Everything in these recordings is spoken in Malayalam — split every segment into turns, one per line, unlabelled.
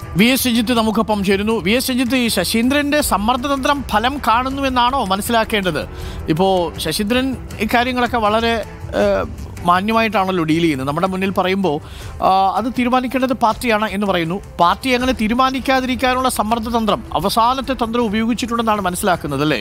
വി എസ് രഞ്ജിത്ത് നമുക്കൊപ്പം ചേരുന്നു വി എസ് രഞ്ജിത്ത് ഈ ശശീന്ദ്രന്റെ സമ്മർദ്ദതന്ത്രം ഫലം കാണുന്നുവെന്നാണോ മനസ്സിലാക്കേണ്ടത് ഇപ്പോൾ ശശീന്ദ്രൻ ഇക്കാര്യങ്ങളൊക്കെ വളരെ ഏഹ്, മാന്യമായിട്ടാണല്ലോ ഡീൽ ചെയ്യുന്നത് നമ്മുടെ മുന്നിൽ പറയുമ്പോൾ ആ, അത് തീരുമാനിക്കേണ്ടത് പാർട്ടിയാണ് എന്ന് പറയുന്നു പാർട്ടി അങ്ങനെ തീരുമാനിക്കാതിരിക്കാനുള്ള സമ്മർദ്ദതന്ത്രം അവസാനത്തെ തന്ത്രം ഉപയോഗിച്ചിട്ടുണ്ടെന്നാണ് മനസ്സിലാക്കുന്നത് അല്ലേ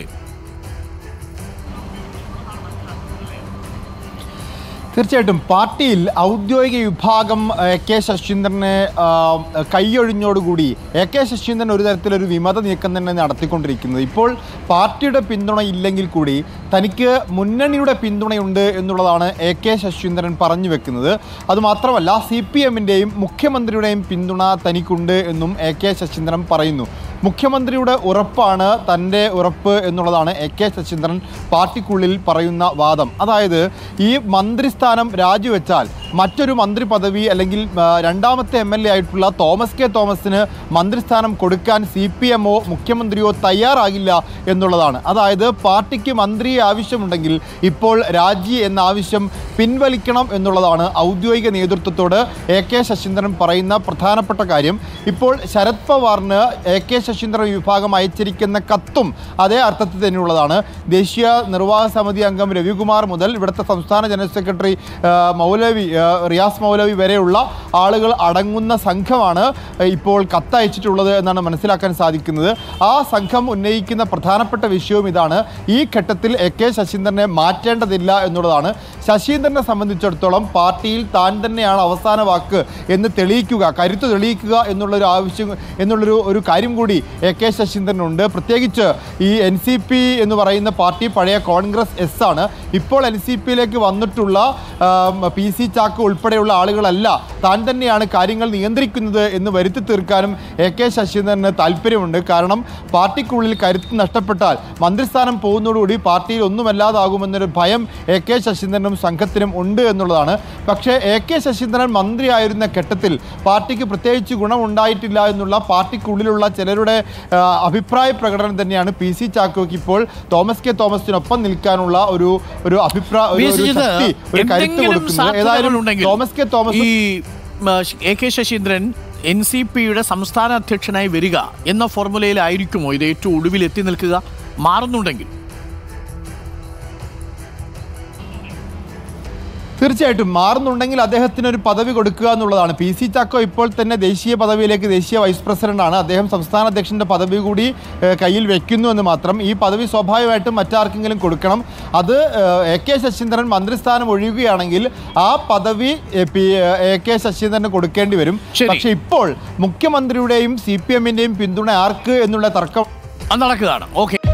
തീർച്ചയായിട്ടും പാർട്ടിയിൽ ഔദ്യോഗിക വിഭാഗം എ കെ ശശീന്ദ്രനെ ആ, കൈയൊഴിഞ്ഞോടുകൂടി എ കെ ശശീന്ദ്രൻ ഒരു തരത്തിലൊരു വിമത നീക്കം തന്നെ നടത്തിക്കൊണ്ടിരിക്കുന്നത് ഇപ്പോൾ പാർട്ടിയുടെ പിന്തുണ ഇല്ലെങ്കിൽ കൂടി തനിക്ക് മുന്നണിയുടെ പിന്തുണയുണ്ട് എന്നുള്ളതാണ് എ കെ ശശീന്ദ്രൻ പറഞ്ഞു വെക്കുന്നത് അതുമാത്രമല്ല സി പി എമ്മിൻ്റെയും മുഖ്യമന്ത്രിയുടെയും പിന്തുണ തനിക്കുണ്ട് എന്നും എ കെ ശശീന്ദ്രൻ പറയുന്നു മുഖ്യമന്ത്രിയുടെ ഉറപ്പാണ് തൻ്റെ ഉറപ്പ് എന്നുള്ളതാണ് എ കെ ശശീന്ദ്രൻ പാർട്ടിക്കുള്ളിൽ പറയുന്ന വാദം അതായത് ഈ മന്ത്രിസ്ഥാനം രാജിവെച്ചാൽ മറ്റൊരു മന്ത്രി പദവി അല്ലെങ്കിൽ ആ, രണ്ടാമത്തെ എം എൽ എ ആയിട്ടുള്ള തോമസ് കെ തോമസിന് മന്ത്രിസ്ഥാനം കൊടുക്കാൻ സി പി എമ്മോ മുഖ്യമന്ത്രിയോ തയ്യാറാകില്ല എന്നുള്ളതാണ് അതായത് പാർട്ടിക്ക് മന്ത്രിയെ ആവശ്യമുണ്ടെങ്കിൽ ഇപ്പോൾ രാജി എന്ന ആവശ്യം പിൻവലിക്കണം എന്നുള്ളതാണ് ഔദ്യോഗിക നേതൃത്വത്തോട് എ കെ ശശീന്ദ്രൻ പറയുന്ന പ്രധാനപ്പെട്ട കാര്യം ഇപ്പോൾ ശരത് പവാറിന് എ കെ ശശീന്ദ്രൻ വിഭാഗം അയച്ചിരിക്കുന്ന കത്തും അതേ അർത്ഥത്തിൽ തന്നെയുള്ളതാണ് ദേശീയ നിർവാഹക സമിതി അംഗം രവികുമാർ മുതൽ ഇവിടുത്തെ സംസ്ഥാന ജനറൽ സെക്രട്ടറി ആ, മൗലവി ആ, റിയാസ് മൗലവി വരെയുള്ള ആളുകൾ അടങ്ങുന്ന സംഘമാണ് ഇപ്പോൾ കത്തയച്ചിട്ടുള്ളത് എന്നാണ് മനസ്സിലാക്കാൻ സാധിക്കുന്നത് ആ സംഘം ഉന്നയിക്കുന്ന പ്രധാനപ്പെട്ട വിഷയവും ഇതാണ് ഈ ഘട്ടത്തിൽ എ കെ ശശീന്ദ്രനെ മാറ്റേണ്ടതില്ല എന്നുള്ളതാണ് ശശീന്ദ്രനെ സംബന്ധിച്ചിടത്തോളം പാർട്ടിയിൽ താൻ തന്നെയാണ് അവസാന വാക്ക് എന്ന് തെളിയിക്കുക കരുത്ത് തെളിയിക്കുക എന്നുള്ളൊരു ആവശ്യം എന്നുള്ളൊരു ഒരു കാര്യം കൂടി എ കെ ശശീന്ദ്രനുണ്ട് പ്രത്യേകിച്ച് ഈ എൻ സി പി എന്ന് പറയുന്ന പാർട്ടി പഴയ കോൺഗ്രസ് എസ് ആണ് ഇപ്പോൾ എൻ സി പിയിലേക്ക് വന്നിട്ടുള്ള പി സി ചാക്ക് ഉൾപ്പെടെയുള്ള ആളുകളല്ല താൻ തന്നെയാണ് കാര്യങ്ങൾ നിയന്ത്രിക്കുന്നത് എന്ന് വരുത്തി തീർക്കാനും എ കെ ശശീന്ദ്രന് താല്പര്യമുണ്ട് കാരണം പാർട്ടിക്കുള്ളിൽ കരുത്ത് നഷ്ടപ്പെട്ടാൽ മന്ത്രിസ്ഥാനം പോകുന്നതോടുകൂടി പാർട്ടിയിൽ ഒന്നുമല്ലാതാകുമെന്നൊരു ഭയം എ കെ ശശീന്ദ്രനും സംഘത്തിനും ഉണ്ട് എന്നുള്ളതാണ് പക്ഷേ എ കെ ശശീന്ദ്രൻ മന്ത്രിയായിരുന്ന ഘട്ടത്തിൽ പാർട്ടിക്ക് പ്രത്യേകിച്ച് ഗുണമുണ്ടായിട്ടില്ല എന്നുള്ള പാർട്ടിക്കുള്ളിലുള്ള ചിലരുടെ ആ, അഭിപ്രായ പ്രകടനം തന്നെയാണ് പി സി ചാക്കോയ്ക്ക് ഇപ്പോൾ തോമസ് കെ തോമസിനൊപ്പം നിൽക്കാനുള്ള ഒരു ഒരു അഭിപ്രായ
വി
ഒരു-
എസ്
ഒരു
രഞ്ജിത്ത്
ശക്തി ഒരു കരുത്ത്
എന്തെങ്കിലും
കൊടുക്കുന്നത് ഏതായാലും
സാധ്യതകളുണ്ടെങ്കിൽ
തോമസ് കെ തോമസ്
ഈ ഉം, A K Saseendran N C പിയുടെ സംസ്ഥാന അധ്യക്ഷനായി വരിക എന്ന ഫോർമുലയിലായിരിക്കുമോ ഇത് ഏറ്റവും ഒടുവിൽ എത്തി നിൽക്കുക മാറുന്നുണ്ടെങ്കിൽ
തീർച്ചയായിട്ടും മാറുന്നുണ്ടെങ്കിൽ അദ്ദേഹത്തിന് ഒരു പദവി കൊടുക്കുക എന്നുള്ളതാണ് പി സി ചാക്കോ ഇപ്പോൾ തന്നെ ദേശീയ പദവിയിലേക്ക് ദേശീയ വൈസ് പ്രസിഡന്റാണ് അദ്ദേഹം സംസ്ഥാന അധ്യക്ഷന്റെ പദവി കൂടി ഏഹ്, കയ്യിൽ വെക്കുന്നു എന്ന് മാത്രം ഈ പദവി സ്വാഭാവികമായിട്ടും മറ്റാർക്കെങ്കിലും കൊടുക്കണം അത് ഏഹ്, എ കെ ശശീന്ദ്രൻ മന്ത്രിസ്ഥാനം ഒഴിയുകയാണെങ്കിൽ ആ പദവി ഏഹ്, പി- ഏഹ്, എ കെ ശശീന്ദ്രന് കൊടുക്കേണ്ടി വരും
ശരി.
പക്ഷേ ഇപ്പോൾ മുഖ്യമന്ത്രിയുടെയും സി പി എമ്മിൻ്റെയും പിന്തുണ ആർക്ക് എന്നുള്ള തർക്കം
അത് നടക്കുകയാണ് ഓക്കെ